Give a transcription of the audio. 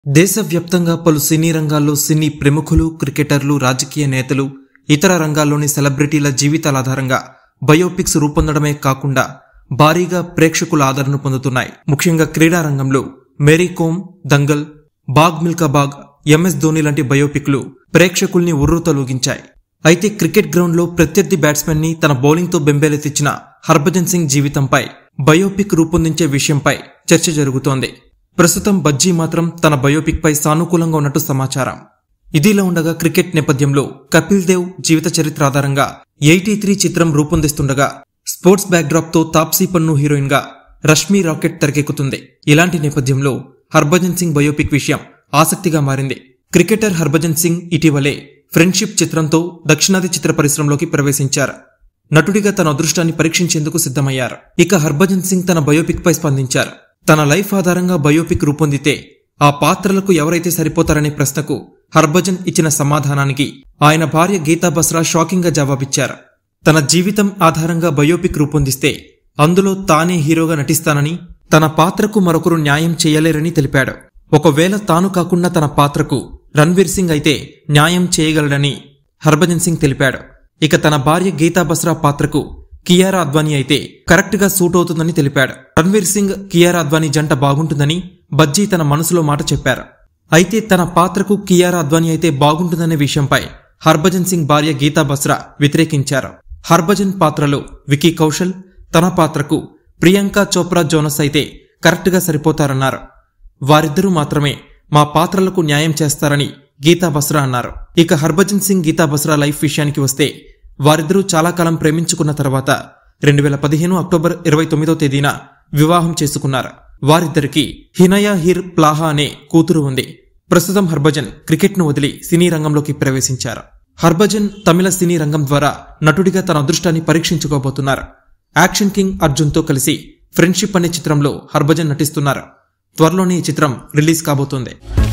దేశవ్యాప్తంగా పలు సినీ రంగాల్లో సినీ ప్రముఖులు క్రికెటర్లు రాజకీయ నేతలు ఇతర రంగాల్లోని సెలబ్రిటీల జీవితాల ఆధారంగా బయోపిక్స్ రూపొందడమే కాకుండా భారీగా ప్రేక్షకుల ఆదరణ పొందుతున్నాయి ముఖ్యంగా క్రీడా రంగంలో మేరీ కోమ్ దంగల్ బాగ్ మిల్కా బాగ్ ఎంఎస్ ధోని లాంటి బయోపిక్లు ప్రేక్షకుల్ని ఉర్రూతలూగించాయి అయితే క్రికెట్ గ్రౌండ్లో ప్రత్యర్థి బ్యాట్స్మెన్ ని తన బౌలింగ్తో బెంబేలెత్తించిన హర్భజన్ సింగ్ జీవితంపై బయోపిక్ రూపొందించే విషయంపై చర్చ జరుగుతోంది ప్రస్తుతం బజ్జీ మాత్రం తన బయోపిక్ పై సానుకూలంగా ఉన్నట్టు సమాచారం ఇదిలా ఉండగా క్రికెట్ నేపథ్యంలో కపిల్ దేవ్ జీవిత చరిత్ర ఆధారంగా ఎయిటీ త్రీ చిత్రం రూపొందిస్తుండగా స్పోర్ట్స్ బ్యాక్డ్రాప్ తో తాప్సీ పన్ను హీరోయిన్ గా రష్మి రాకెట్ తెరకెక్కుతుంది ఇలాంటి నేపథ్యంలో హర్భజన్ సింగ్ బయోపిక్ విషయం ఆసక్తిగా మారింది క్రికెటర్ హర్భజన్ సింగ్ ఇటీవలే ఫ్రెండ్షిప్ చిత్రంతో దక్షిణాది చిత్ర పరిశ్రమలోకి ప్రవేశించారు నటుడిగా తన అదృష్టాన్ని పరీక్షించేందుకు సిద్ధమయ్యారు ఇక హర్భజన్ సింగ్ తన బయోపిక్ పై స్పందించారు తన లైఫ్ ఆధారంగా బయోపిక్ రూపొందితే ఆ పాత్రలకు ఎవరైతే సరిపోతారనే ప్రశ్నకు హర్భజన్ ఇచ్చిన సమాధానానికి ఆయన భార్య గీతా బస్రా షాకింగ్ గా జవాబిచ్చారు తన జీవితం ఆధారంగా బయోపిక్ రూపొందిస్తే అందులో తానే హీరోగా నటిస్తానని తన పాత్రకు మరొకరు న్యాయం చేయలేరని తెలిపాడు ఒకవేళ తాను కాకుండా తన పాత్రకు రణ్వీర్ సింగ్ అయితే న్యాయం చేయగలడని హర్భజన్ సింగ్ తెలిపాడు ఇక తన భార్య గీతా బస్రా పాత్రకు కియారా అద్వానీ అయితే కరెక్ట్ గా సూట్ అవుతుందని తెలిపాడు రణ్వీర్ సింగ్ కియారా అద్వానీ జంట బాగుంటుందని బజ్జీ తన మనసులో మాట చెప్పారు అయితే తన పాత్రకు కియారా అద్వానీ అయితే బాగుంటుందనే విషయంపై హర్భజన్ సింగ్ భార్య గీతా బస్రా వ్యతిరేకించారు హర్భజన్ పాత్రలో వికీ కౌశల్ తన పాత్రకు ప్రియాంక చోప్రా జోనస్ అయితే కరెక్ట్ గా సరిపోతారన్నారు వారిద్దరూ మాత్రమే మా పాత్రలకు న్యాయం చేస్తారని గీతా బస్రా అన్నారు ఇక హర్భజన్ సింగ్ గీతా బస్రా లైఫ్ విషయానికి వస్తే వారిద్దరూ చాలా కాలం ప్రేమించుకున్న తర్వాత రెండు వేల పదిహేను అక్టోబర్ ఇరవై తొమ్మిదో తేదీన వివాహం చేసుకున్నారు వారిద్దరికి హినయా హిర్ ప్లాహా అనే కూతురు ఉంది ప్రస్తుతం హర్భజన్ క్రికెట్ను వదిలి సినీ రంగంలోకి ప్రవేశించారు హర్భజన్ తమిళ సినీ రంగం ద్వారా నటుడిగా తన అదృష్టాన్ని పరీక్షించుకోబోతున్నారు యాక్షన్ కింగ్ అర్జున్తో కలిసి ఫ్రెండ్షిప్ అనే చిత్రంలో హర్భజన్ నటిస్తున్నారు త్వరలోనే ఈ చిత్రం రిలీజ్ కాబోతోంది